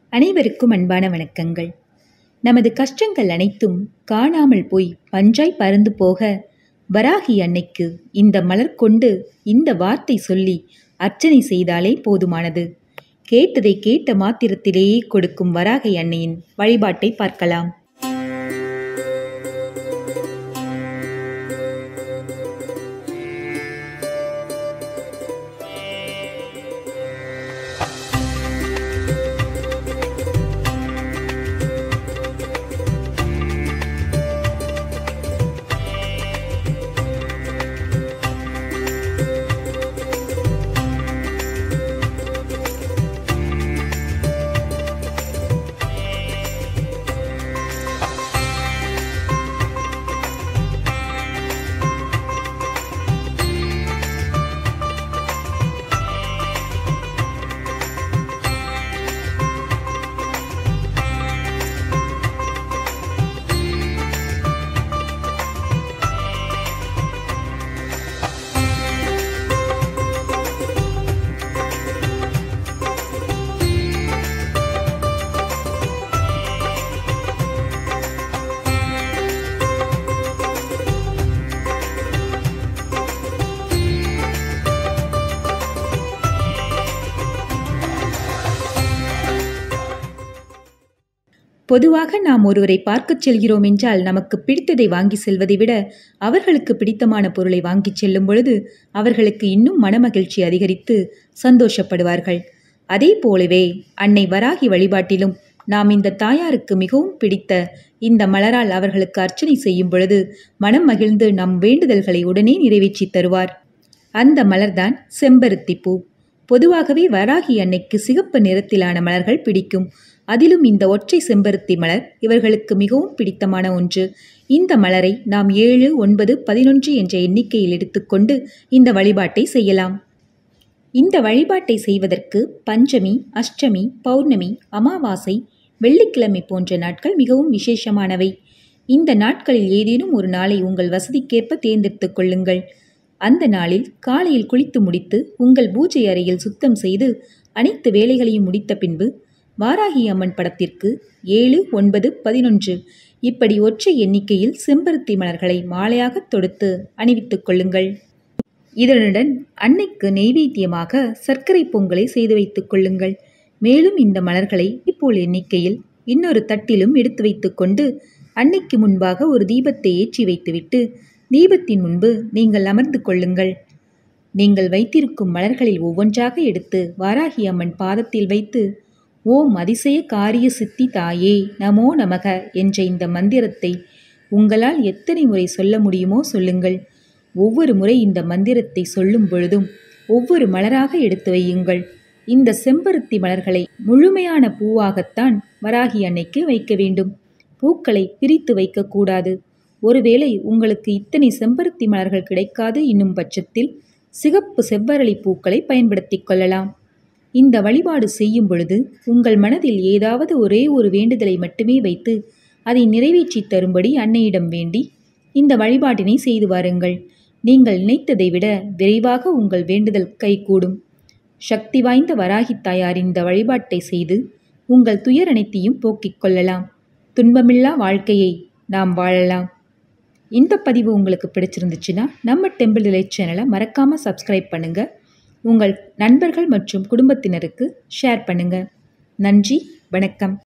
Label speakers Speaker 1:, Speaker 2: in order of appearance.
Speaker 1: அனைவருக்கும் அன்பான வணக்கங்கள் நமது கஷ்டங்கள் அனைத்தும் காணாமல் போய் பஞ்சாய் பறந்து போக வராகி அன்னைக்கு இந்த மலர் கொண்டு இந்த வார்த்தை சொல்லி அர்ச்சனை செய்தாலே போதுமானது கேட்டதை கேட்ட மாத்திரத்திலேயே கொடுக்கும் வராகி அன்னையின் வழிபாட்டை பார்க்கலாம் பொதுவாக நாம் ஒருவரை பார்க்கச் செல்கிறோம் என்றால் நமக்கு பிடித்ததை வாங்கி செல்வதை விட அவர்களுக்கு பிடித்தமான பொருளை வாங்கிச் செல்லும் பொழுது அவர்களுக்கு இன்னும் மனமகிழ்ச்சி அதிகரித்து சந்தோஷப்படுவார்கள் அதே போலவே அன்னை வராகி வழிபாட்டிலும் நாம் இந்த தாயாருக்கு மிகவும் பிடித்த இந்த மலரால் அவர்களுக்கு அர்ச்சனை செய்யும் பொழுது மனம் மகிழ்ந்து நம் வேண்டுதல்களை உடனே நிறைவேற்றி தருவார் அந்த மலர்தான் செம்பருத்தி பூ பொதுவாகவே வராகி அன்னைக்கு சிகப்பு நிறத்திலான மலர்கள் பிடிக்கும் அதிலும் இந்த ஒற்றை செம்பருத்தி மலர் இவர்களுக்கு மிகவும் பிடித்தமான ஒன்று இந்த மலரை நாம் ஏழு ஒன்பது பதினொன்று என்ற எண்ணிக்கையில் எடுத்துக்கொண்டு இந்த வழிபாட்டை செய்யலாம் இந்த வழிபாட்டை செய்வதற்கு பஞ்சமி அஷ்டமி பௌர்ணமி அமாவாசை வெள்ளிக்கிழமை போன்ற நாட்கள் மிகவும் விசேஷமானவை இந்த நாட்களில் ஏதேனும் ஒரு நாளை உங்கள் வசதிக்கேற்ப தேர்ந்தெடுத்துக் கொள்ளுங்கள் அந்த நாளில் காலையில் குளித்து முடித்து உங்கள் பூஜை அறையில் சுத்தம் செய்து அனைத்து வேலைகளையும் முடித்த பின்பு வாராகி அம்மன் படத்திற்கு ஏழு ஒன்பது பதினொன்று இப்படி ஒற்றை எண்ணிக்கையில் செம்பருத்தி மலர்களை மாலையாக தொடுத்து அணிவித்துக் கொள்ளுங்கள் இதனுடன் அன்னைக்கு நெய்வேத்தியமாக சர்க்கரை பொங்கலை செய்து வைத்துக் கொள்ளுங்கள் மேலும் இந்த மலர்களை இப்போல் எண்ணிக்கையில் இன்னொரு தட்டிலும் எடுத்து வைத்துக்கொண்டு அன்னைக்கு முன்பாக ஒரு தீபத்தை ஏற்றி வைத்துவிட்டு தீபத்தின் முன்பு நீங்கள் அமர்ந்து கொள்ளுங்கள் நீங்கள் வைத்திருக்கும் மலர்களில் ஒவ்வொன்றாக எடுத்து வாராகி அம்மன் பாதத்தில் வைத்து ஓம் அதிசய காரிய சித்தி தாயே நமோ நமக என்ற இந்த மந்திரத்தை உங்களால் எத்தனை முறை சொல்ல முடியுமோ சொல்லுங்கள் ஒவ்வொரு முறை இந்த மந்திரத்தை சொல்லும் பொழுதும் ஒவ்வொரு மலராக எடுத்து வையுங்கள் இந்த செம்பருத்தி மலர்களை முழுமையான பூவாகத்தான் வராகி அன்னைக்கு வைக்க வேண்டும் பூக்களை பிரித்து வைக்கக்கூடாது ஒருவேளை உங்களுக்கு இத்தனை செம்பருத்தி மலர்கள் கிடைக்காது என்னும் பட்சத்தில் சிகப்பு செவ்வரளி பூக்களை பயன்படுத்திக் கொள்ளலாம் இந்த வழிபாடு செய்யும் பொழுது உங்கள் மனதில் ஏதாவது ஒரே ஒரு வேண்டுதலை மட்டுமே வைத்து அதை நிறைவேற்றி தரும்படி அன்னையிடம் வேண்டி இந்த வழிபாட்டினை செய்து வாருங்கள் நீங்கள் நினைத்ததை விட விரைவாக உங்கள் வேண்டுதல் கைகூடும் சக்தி வாய்ந்த வராகி தாயார் இந்த வழிபாட்டை செய்து உங்கள் துயர் அனைத்தையும் போக்கிக் கொள்ளலாம் துன்பமில்லா வாழ்க்கையை நாம் வாழலாம் இந்த பதிவு உங்களுக்கு பிடிச்சிருந்துச்சுன்னா நம்ம டெம்பிள் வில்லேஜ் சேனலை மறக்காமல் சப்ஸ்கிரைப் பண்ணுங்கள் உங்கள் நண்பர்கள் மற்றும் குடும்பத்தினருக்கு ஷேர் பண்ணுங்கள் நன்றி வணக்கம்